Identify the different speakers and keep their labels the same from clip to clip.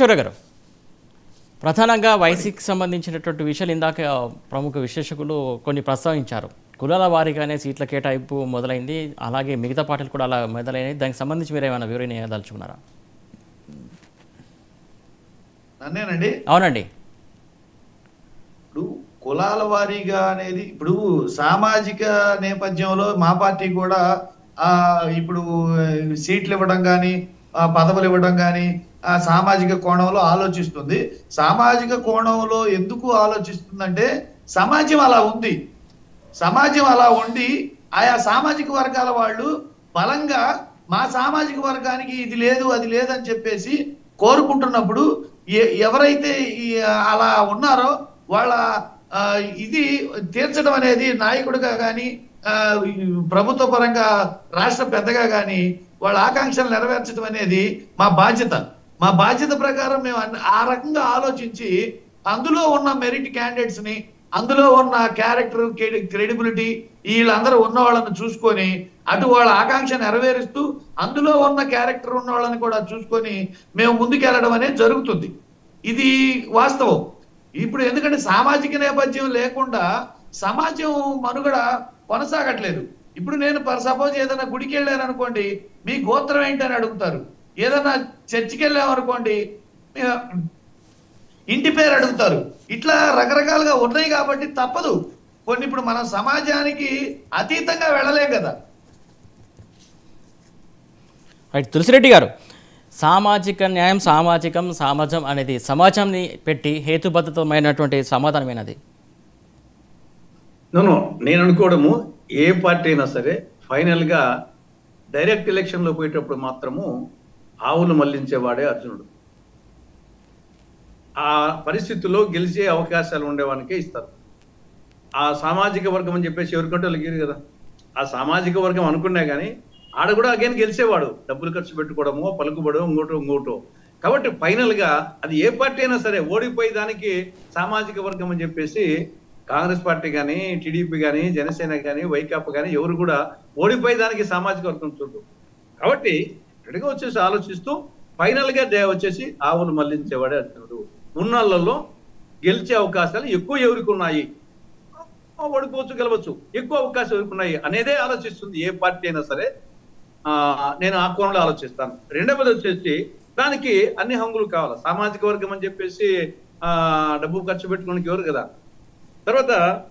Speaker 1: ఈశ్వర గారు ప్రధానంగా వైసీకి సంబంధించినటువంటి విషయాలు ఇందాక ప్రముఖ విశ్లేషకులు కొన్ని ప్రస్తావించారు కులాల వారీగానే సీట్ల కేటాయింపు మొదలైంది అలాగే మిగతా పార్టీలు కూడా అలా మొదలైనవి దానికి సంబంధించి మీరు ఏమైనా వివరణ ఇవ్వదలుచుకున్నారా
Speaker 2: నన్నేనండి
Speaker 1: అవునండి
Speaker 2: ఇప్పుడు కులాల వారీగా అనేది ఇప్పుడు సామాజిక నేపథ్యంలో మా పార్టీ కూడా ఆ ఇప్పుడు సీట్లు ఇవ్వడం కానీ పదవులు ఇవ్వడం కానీ ఆ సామాజిక కోణంలో ఆలోచిస్తుంది సామాజిక కోణంలో ఎందుకు ఆలోచిస్తుందంటే సమాజం అలా ఉంది సమాజం అలా ఉండి ఆయా సామాజిక వర్గాల వాళ్ళు బలంగా మా సామాజిక వర్గానికి ఇది లేదు అది లేదని చెప్పేసి కోరుకుంటున్నప్పుడు ఎ- ఎవరైతే ఈ అలా ఉన్నారో వాళ్ళ ఆ, ఇది తీర్చడం అనేది నాయకుడిగా కానీ ప్రభుత్వ పరంగా రాష్ట్ర పెద్దగా కానీ వాళ్ళ ఆకాంక్షలు నెరవేర్చడం అనేది మా బాధ్యత మా బాధ్యత ప్రకారం మేము అన్ని- ఆ రకంగా ఆలోచించి అందులో ఉన్న మెరిట్ క్యాండిడేట్స్ ని అందులో ఉన్న క్యారెక్టర్ క్రెడిబిలిటీ వీళ్ళందరూ ఉన్న వాళ్ళని చూసుకొని అటు వాళ్ళ ఆకాంక్ష నెరవేరుస్తూ అందులో ఉన్న క్యారెక్టర్ ఉన్న వాళ్ళని కూడా చూసుకొని మేము ముందుకెళ్ళడం అనేది జరుగుతుంది ఇది వాస్తవం ఇప్పుడు ఎందుకంటే సామాజిక నేపథ్యం లేకుండా సమాజం మనుగడ కొనసాగట్లేదు ఇప్పుడు నేను సపోజ్ ఏదైనా గుడికి వెళ్ళాను అనుకోండి మీ గోత్రం ఏంటని అడుగుతారు ఏదైనా చర్చికి వెళ్ళామనుకోండి మీ- ఇంటి పేరు అడుగుతారు ఇట్లా రకరకాలుగా ఉన్నాయి కాబట్టి తప్పదు కొన్ని ఇప్పుడు మనం సమాజానికి అతీతంగా వెళ్ళలేం కదా
Speaker 1: రైట్ తులసిరెడ్డి గారు సామాజిక న్యాయం సామాజికం సమాజం అనేది సమాజంని పెట్టి హేతుబద్ధతమైనటువంటి సమాధానమైనది
Speaker 3: నో నేను అనుకోవడము ఏ పార్టీ అయినా సరే ఫైనల్ గా డైరెక్ట్ ఎలక్షన్ లో పోయేటప్పుడు మాత్రము ఆవులు మళ్లించేవాడే అర్జునుడు ఆ పరిస్థితుల్లో గెలిచే అవకాశాలు ఉండేవానికే ఇస్తారు ఆ సామాజిక వర్గం అని చెప్పేసి ఎవరికంటే వాళ్ళకి కదా ఆ సామాజిక వర్గం అనుకున్నా కానీ ఆడ కూడా అగైన్ గెలిచేవాడు డబ్బులు ఖర్చు పెట్టుకోవడమో పలుకుబడో ఇంకోటో ఇంకోటో కాబట్టి ఫైనల్ గా అది ఏ పార్టీ అయినా సరే ఓడిపోయి దానికి సామాజిక వర్గం అని చెప్పేసి కాంగ్రెస్ పార్టీ కానీ టీడీపీ కానీ జనసేన కానీ వైకాపా కానీ ఎవరు కూడా ఓడిపోయి దానికి సామాజిక వర్గం చూడరు కాబట్టి ఇక్కడికి వచ్చేసి ఆలోచిస్తూ ఫైనల్ గా డే వచ్చేసి ఆవులు మళ్లించేవాడే అర్జునుడు ఉన్నళ్ళల్లో గెలిచే అవకాశాలు ఎక్కువ ఎవరికి ఉన్నాయి ఓడిపోవచ్చు గెలవచ్చు ఎక్కువ అవకాశం ఎవరికి ఉన్నాయి అనేదే ఆలోచిస్తుంది ఏ పార్టీ అయినా సరే ఆ నేను ఆ కోణంలో ఆలోచిస్తాను రెండవది వచ్చేసి దానికి అన్ని హంగులు కావాలి సామాజిక వర్గం అని చెప్పేసి ఆ డబ్బు ఖర్చు పెట్టుకోవడానికి ఎవరు కదా తర్వాత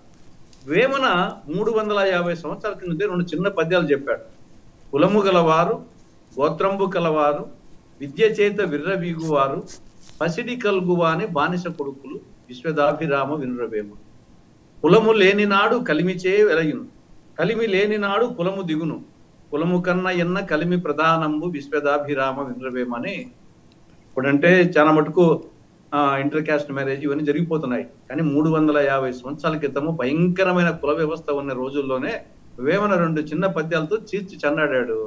Speaker 3: వేమన మూడు వందల యాభై సంవత్సరాల కిందటే రెండు చిన్న పద్యాలు చెప్పాడు కులము గలవారు గోత్రంబు కలవారు విద్య చేత విర్రవీగువారు పసిడి కల్గువాని బానిస కొడుకులు విశ్వదాభిరామ వినురవేమ కులము లేని నాడు కలిమిచే వెలయును కలిమి లేని నాడు కులము దిగును కులము కన్న ఎన్న కలిమి ప్రధానంబు విశ్వదాభిరామ వినురవేమని ఇప్పుడంటే చాలా మటుకు ఇంటర్ క్యాస్ట్ మ్యారేజ్ ఇవన్నీ జరిగిపోతున్నాయి కానీ మూడు వందల యాభై సంవత్సరాల క్రితము భయంకరమైన కుల వ్యవస్థ ఉన్న రోజుల్లోనే వేమన రెండు చిన్న పద్యాలతో చీర్చి చన్నాడాడు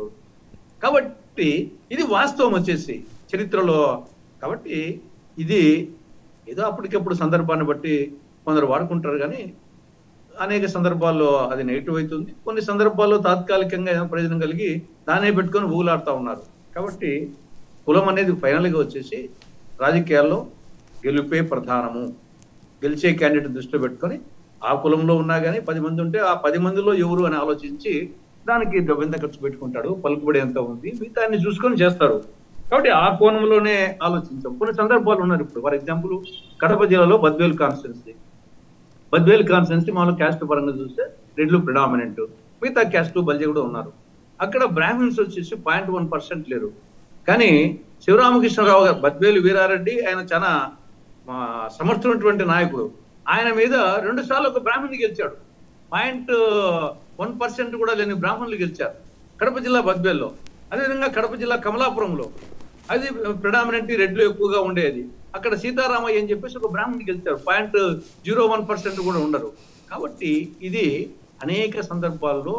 Speaker 3: కాబట్టి ఇది వాస్తవం వచ్చేసి చరిత్రలో కాబట్టి ఇది ఏదో అప్పటికప్పుడు సందర్భాన్ని బట్టి కొందరు వాడుకుంటారు కానీ అనేక సందర్భాల్లో అది నెగిటివ్ అవుతుంది కొన్ని సందర్భాల్లో తాత్కాలికంగా ఏదైనా ప్రయోజనం కలిగి దాన్నే పెట్టుకొని ఊగులాడుతూ ఉన్నారు కాబట్టి కులం అనేది ఫైనల్గా వచ్చేసి రాజకీయాల్లో గెలుపే ప్రధానము గెలిచే క్యాండిడేట్ దృష్టిలో పెట్టుకొని ఆ కులంలో ఉన్నా కానీ పది మంది ఉంటే ఆ పది మందిలో ఎవరు అని ఆలోచించి దానికి డబ్బు ఎంత ఖర్చు పెట్టుకుంటాడు పలుకుబడి ఎంత ఉంది మిగతా అన్ని చూసుకొని చేస్తారు కాబట్టి ఆ కోణంలోనే ఆలోచించాం కొన్ని సందర్భాలు ఉన్నారు ఇప్పుడు ఫర్ ఎగ్జాంపుల్ కడప జిల్లాలో బద్వేల్ కాన్స్టిట్యున్సీ బద్వేల్ కాన్స్టిట్యున్సీ మామూలు క్యాస్ట్ పరంగా చూస్తే రెడ్లు ప్రిడామినెంట్ మిగతా క్యాస్ట్ బల్జీ కూడా ఉన్నారు అక్కడ బ్రాహ్మిన్స్ వచ్చేసి పాయింట్ వన్ పర్సెంట్ లేరు కానీ శివరామకృష్ణరావు గారు బద్వేలు వీరారెడ్డి ఆయన చాలా ఆ, సమర్థుడైనటువంటి నాయకుడు ఆయన మీద రెండు సార్లు ఒక బ్రాహ్మణుని గెలిచాడు పాయింట్ వన్ పర్సెంట్ కూడా లేని బ్రాహ్మణులు గెలిచారు కడప జిల్లా బద్వేల్లో అదేవిధంగా కడప జిల్లా కమలాపురంలో అది ప్రిడామినెంట్ రెడ్లు ఎక్కువగా ఉండేది అక్కడ సీతారామయ్య అని చెప్పేసి ఒక బ్రాహ్మణుని గెలిచారు పాయింట్ జీరో వన్ పర్సెంట్ కూడా ఉండరు కాబట్టి ఇది అనేక సందర్భాల్లో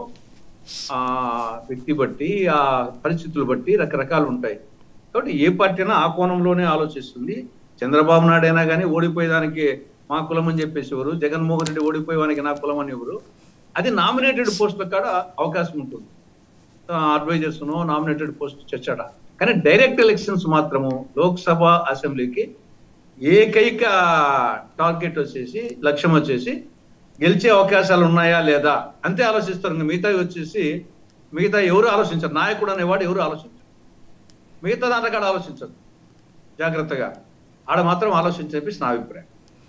Speaker 3: ఆ వ్యక్తి బట్టి ఆ పరిస్థితులు బట్టి రకరకాలు ఉంటాయి కాబట్టి ఏ పార్టీ అయినా ఆ కోణంలోనే ఆలోచిస్తుంది చంద్రబాబు నాయుడు అయినా కానీ ఓడిపోయేదానికి మా కులం అని చెప్పేసి ఎవరు జగన్మోహన్ రెడ్డి ఓడిపోయేవానికి నా కులం అని ఎవరు అది నామినేటెడ్ పోస్టుల కాడ అవకాశం ఉంటుంది అడ్వైజర్స్ నామినేటెడ్ పోస్ట్ చర్చట కానీ డైరెక్ట్ ఎలక్షన్స్ మాత్రము లోక్సభ అసెంబ్లీకి ఏకైక టార్గెట్ వచ్చేసి లక్ష్యం వచ్చేసి గెలిచే అవకాశాలు ఉన్నాయా లేదా అంతే ఆలోచిస్తారు ఇంకా మిగతా వచ్చేసి మిగతా ఎవరు ఆలోచించరు నాయకుడు అనేవాడు ఎవరు ఆలోచించరు మిగతా దాంట్లో కాడ ఆలోచించరు జాగ్రత్తగా ఆడ మాత్రం ఆలోచించి చెప్పేసి నా అభిప్రాయం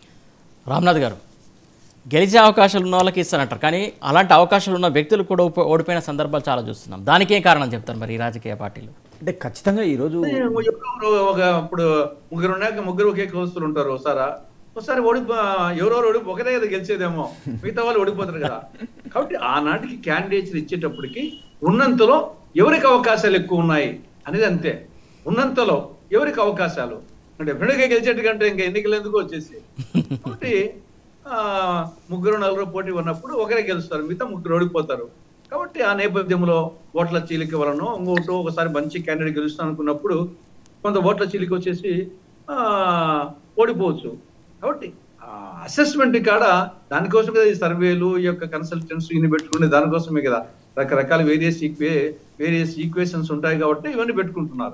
Speaker 1: రామ్నాథ్ గారు గెలిచే అవకాశాలు ఉన్న వాళ్ళకి ఇస్తారంటారు కానీ అలాంటి అవకాశాలు ఉన్న వ్యక్తులు కూడా ఓప- ఓడిపోయిన సందర్భాలు చాలా చూస్తున్నాం దానికే కారణం చెప్తారు మరి ఈ రాజకీయ పార్టీలు
Speaker 4: అంటే ఖచ్చితంగా ఈరోజు
Speaker 3: ఎవరెవరు ఒక ఇప్పుడు ముగ్గురు ఉన్నాక ముగ్గురు ఒకే కోస్తులు ఉంటారు ఒకసారి ఒకసారి ఓడి ఎవరెవరు ఓడి ఒకటే కదా గెలిచేదేమో మిగతా వాళ్ళు ఓడిపోతారు కదా కాబట్టి ఆనాటికి క్యాండిడేట్స్ ఇచ్చేటప్పటికి ఉన్నంతలో ఎవరికి అవకాశాలు ఎక్కువ ఉన్నాయి అనేది అంతే ఉన్నంతలో ఎవరికి అవకాశాలు డెఫినెట్ గా గెలిచేట్టు కంటే ఇంకా ఎన్నికలు ఎందుకు వచ్చేసి కాబట్టి ఆ, ముగ్గురు నలుగురు పోటీ ఉన్నప్పుడు ఒకరే గెలుస్తారు మిగతా ముగ్గురు ఓడిపోతారు కాబట్టి ఆ నేపథ్యంలో ఓట్ల చీలిక వలన ఇంకోటి ఒకసారి మంచి క్యాండిడేట్ గెలుస్తాను అనుకున్నప్పుడు కొంత ఓట్ల చీలిక వచ్చేసి ఆ, ఓడిపోవచ్చు కాబట్టి అసెస్మెంట్ కాడ దానికోసం కదా ఈ సర్వేలు ఈ యొక్క కన్సల్టెంట్స్ ఇన్ని పెట్టుకునే దానికోసమే కదా రకరకాల వేరియస్ ఈక్వే వేరియస్ ఈక్వేషన్స్ ఉంటాయి కాబట్టి ఇవన్నీ పెట్టుకుంటున్నారు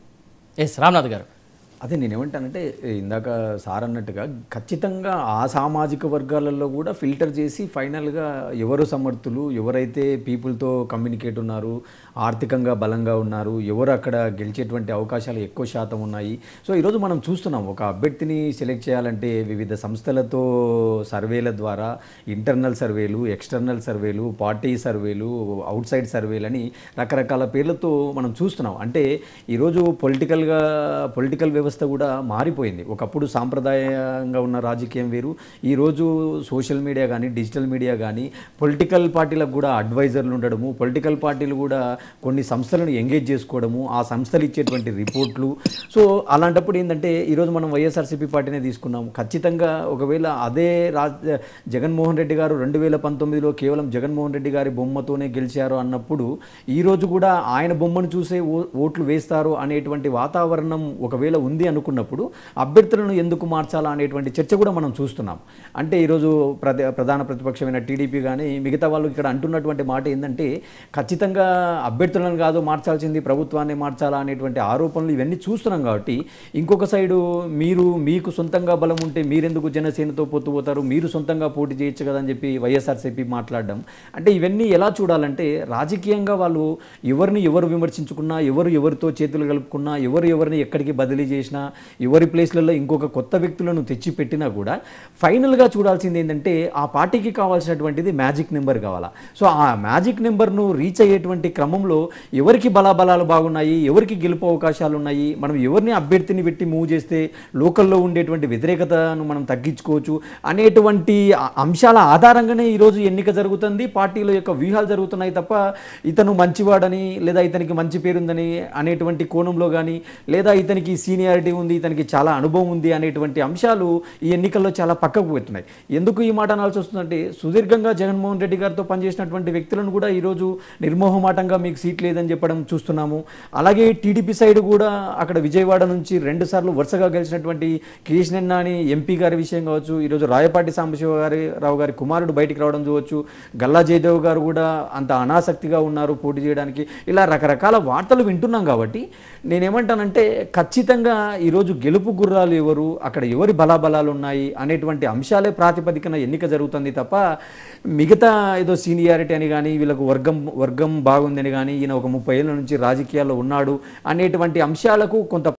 Speaker 1: ఎస్ రామ్నాథ్ గారు
Speaker 4: అదే నేనేమంటానంటే ఇందాక సార్ అన్నట్టుగా ఖచ్చితంగా ఆ సామాజిక వర్గాలలో కూడా ఫిల్టర్ చేసి ఫైనల్గా ఎవరు సమర్థులు ఎవరైతే పీపుల్తో కమ్యూనికేట్ ఉన్నారు ఆర్థికంగా బలంగా ఉన్నారు ఎవరు అక్కడ గెలిచేటువంటి అవకాశాలు ఎక్కువ శాతం ఉన్నాయి సో ఈరోజు మనం చూస్తున్నాం ఒక అభ్యర్థిని సెలెక్ట్ చేయాలంటే వివిధ సంస్థలతో సర్వేల ద్వారా ఇంటర్నల్ సర్వేలు ఎక్స్టర్నల్ సర్వేలు పార్టీ సర్వేలు అవుట్ సైడ్ సర్వేలు అని రకరకాల పేర్లతో మనం చూస్తున్నాం అంటే ఈరోజు పొలిటికల్గా పొలిటికల్ వ్యవస్థ కూడా మారిపోయింది ఒకప్పుడు సాంప్రదాయంగా ఉన్న రాజకీయం వేరు ఈరోజు సోషల్ మీడియా కానీ డిజిటల్ మీడియా కానీ పొలిటికల్ పార్టీలకు కూడా అడ్వైజర్లు ఉండడము పొలిటికల్ పార్టీలు కూడా కొన్ని సంస్థలను ఎంగేజ్ చేసుకోవడము ఆ సంస్థలు ఇచ్చేటువంటి రిపోర్ట్లు సో అలాంటప్పుడు ఏంటంటే ఈరోజు మనం వైఎస్ఆర్సీపీ పార్టీనే తీసుకున్నాం ఖచ్చితంగా ఒకవేళ అదే రాజ్ జగన్మోహన్ రెడ్డి గారు రెండు వేల పంతొమ్మిదిలో కేవలం జగన్మోహన్ రెడ్డి గారి బొమ్మతోనే గెలిచారు అన్నప్పుడు ఈరోజు కూడా ఆయన బొమ్మను చూసే ఓ- ఓట్లు వేస్తారు అనేటువంటి వాతావరణం ఒకవేళ ఉంది అనుకున్నప్పుడు అభ్యర్థులను ఎందుకు మార్చాలా అనేటువంటి చర్చ కూడా మనం చూస్తున్నాం అంటే ఈరోజు ప్రధ ప్రధాన ప్రతిపక్షమైన టీడీపీ కానీ మిగతా వాళ్ళు ఇక్కడ అంటున్నటువంటి మాట ఏంటంటే ఖచ్చితంగా అభ్యర్థులను కాదు మార్చాల్సింది ప్రభుత్వాన్ని మార్చాలా అనేటువంటి ఆరోపణలు ఇవన్నీ చూస్తున్నాం కాబట్టి ఇంకొక సైడు మీరు మీకు సొంతంగా బలం ఉంటే మీరెందుకు జనసేనతో పొత్తు పోతారు మీరు సొంతంగా పోటీ చేయొచ్చు కదా అని చెప్పి వైఎస్ఆర్సీపీ మాట్లాడడం అంటే ఇవన్నీ ఎలా చూడాలంటే రాజకీయంగా వాళ్ళు ఎవరిని ఎవరు విమర్శించుకున్నా ఎవరు ఎవరితో చేతులు కలుపుకున్నా ఎవరు ఎవరిని ఎక్కడికి బదిలీ చేసినా ఎవరి ప్లేస్లలో ఇంకొక కొత్త వ్యక్తులను తెచ్చి పెట్టినా కూడా ఫైనల్గా చూడాల్సింది ఏంటంటే ఆ పార్టీకి కావాల్సినటువంటిది మ్యాజిక్ నెంబర్ కావాలా సో ఆ మ్యాజిక్ నెంబర్ను రీచ్ అయ్యేటువంటి క్రమంలో ఎవరికి బలాబలాలు బాగున్నాయి ఎవరికి గెలుపు అవకాశాలు ఉన్నాయి మనం ఎవరిని అభ్యర్థిని పెట్టి మూవ్ చేస్తే లోకల్లో ఉండేటువంటి వ్యతిరేకతను మనం తగ్గించుకోవచ్చు అనేటువంటి ఆ అంశాల ఆధారంగానే ఈరోజు ఎన్నిక జరుగుతుంది పార్టీల యొక్క వ్యూహాలు జరుగుతున్నాయి తప్ప ఇతను మంచివాడని లేదా ఇతనికి మంచి పేరుందని అనేటువంటి కోణంలో కానీ లేదా ఇతనికి సీనియారిటీ ఉంది ఇతనికి చాలా అనుభవం ఉంది అనేటువంటి అంశాలు ఈ ఎన్నికల్లో చాలా పక్కకు పోతున్నాయి ఎందుకు ఈ మాట అనాల్సి వస్తుందంటే సుదీర్ఘంగా జగన్మోహన్ రెడ్డి గారితో పనిచేసినటువంటి వ్యక్తులను కూడా ఈరోజు నిర్మోహమాటంగా మీకు సీట్ లేదని చెప్పడం చూస్తున్నాము అలాగే టీడీపీ సైడ్ కూడా అక్కడ విజయవాడ నుంచి రెండు సార్లు వరుసగా గెలిచినటువంటి కేశినేని నాని ఎంపీ గారి విషయం కావచ్చు ఈరోజు రాయపాటి సాంబశివ గారి రావు గారి కుమారుడు బయటికి రావడం చూడవచ్చు గల్లా జయదేవ్ గారు కూడా అంత అనాసక్తిగా ఉన్నారు పోటీ చేయడానికి ఇలా రకరకాల వార్తలు వింటున్నాం కాబట్టి నేనేమంటానంటే ఖచ్చితంగా ఈరోజు గెలుపు గుర్రాలు ఎవరు అక్కడ ఎవరి బలాబలాలు ఉన్నాయి అనేటువంటి అంశాలే ప్రాతిపదికన ఎన్నిక జరుగుతుంది తప్ప మిగతా ఏదో సీనియారిటీ అని కానీ వీళ్ళకు వర్గం వర్గం బాగుందని కానీ ఈయన ఒక ముప్పై ఏళ్ళ నుంచి రాజకీయాల్లో ఉన్నాడు అనేటువంటి అంశాలకు కొంత